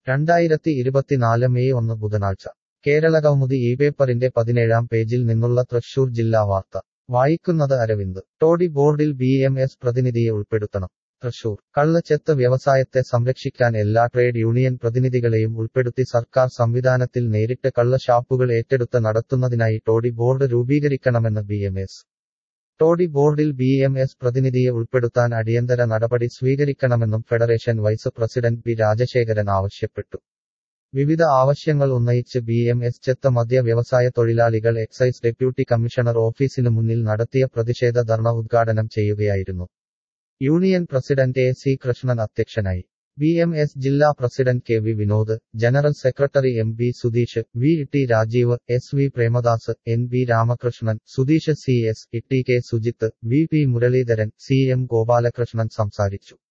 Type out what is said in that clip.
രണ്ടായിരത്തി ഇരുപത്തിനാല് മെയ് ഒന്ന് ബുധനാഴ്ച കേരളകൗമുദി ഈ പേപ്പറിന്റെ പതിനേഴാം പേജിൽ നിന്നുള്ള തൃശൂർ ജില്ലാ വാർത്ത വായിക്കുന്നത് അരവിന്ദ് ടോഡി ബോർഡിൽ ബി എം എസ് പ്രതിനിധിയെ ഉൾപ്പെടുത്തണം തൃശൂർ കള്ളച്ചെത്ത് വ്യവസായത്തെ സംരക്ഷിക്കാൻ എല്ലാ ട്രേഡ് യൂണിയൻ പ്രതിനിധികളെയും ഉൾപ്പെടുത്തി സർക്കാർ സംവിധാനത്തിൽ നേരിട്ട് കള്ളഷാപ്പുകൾ ഏറ്റെടുത്ത് നടത്തുന്നതിനായി ടോഡി ബോർഡ് രൂപീകരിക്കണമെന്ന് ബി എം എസ് ടോഡി ബോർഡിൽ ബി എം എസ് പ്രതിനിധിയെ ഉൾപ്പെടുത്താൻ അടിയന്തര നടപടി സ്വീകരിക്കണമെന്നും federation vice president P Rajasekharan ആവശ്യപ്പെട്ടു വിവിധ ആവശ്യങ്ങൾ ഉന്നയിച്ച് ബി എം എസ് ചെത്ത മദ്യ വ്യവസായ തൊഴിലാളികൾ എക്സൈസ് ഡെപ്യൂട്ടി കമ്മീഷണർ ഓഫീസിനു മുന്നിൽ നടത്തിയ പ്രതിഷേധ ധർണ ഉദ്ഘാടനം ചെയ്യുകയായിരുന്നു union president A C Krishnan അധ്യക്ഷനായി ബി എം എസ് ജില്ലാ president K V Vinod general secretary M B Sudheesh V T Rajeev S V Premadas N B Ramakrishnan Sudheesh C S T K Sujith V P Muraleedharan C M Gopalakrishnan സംസാരിച്ചു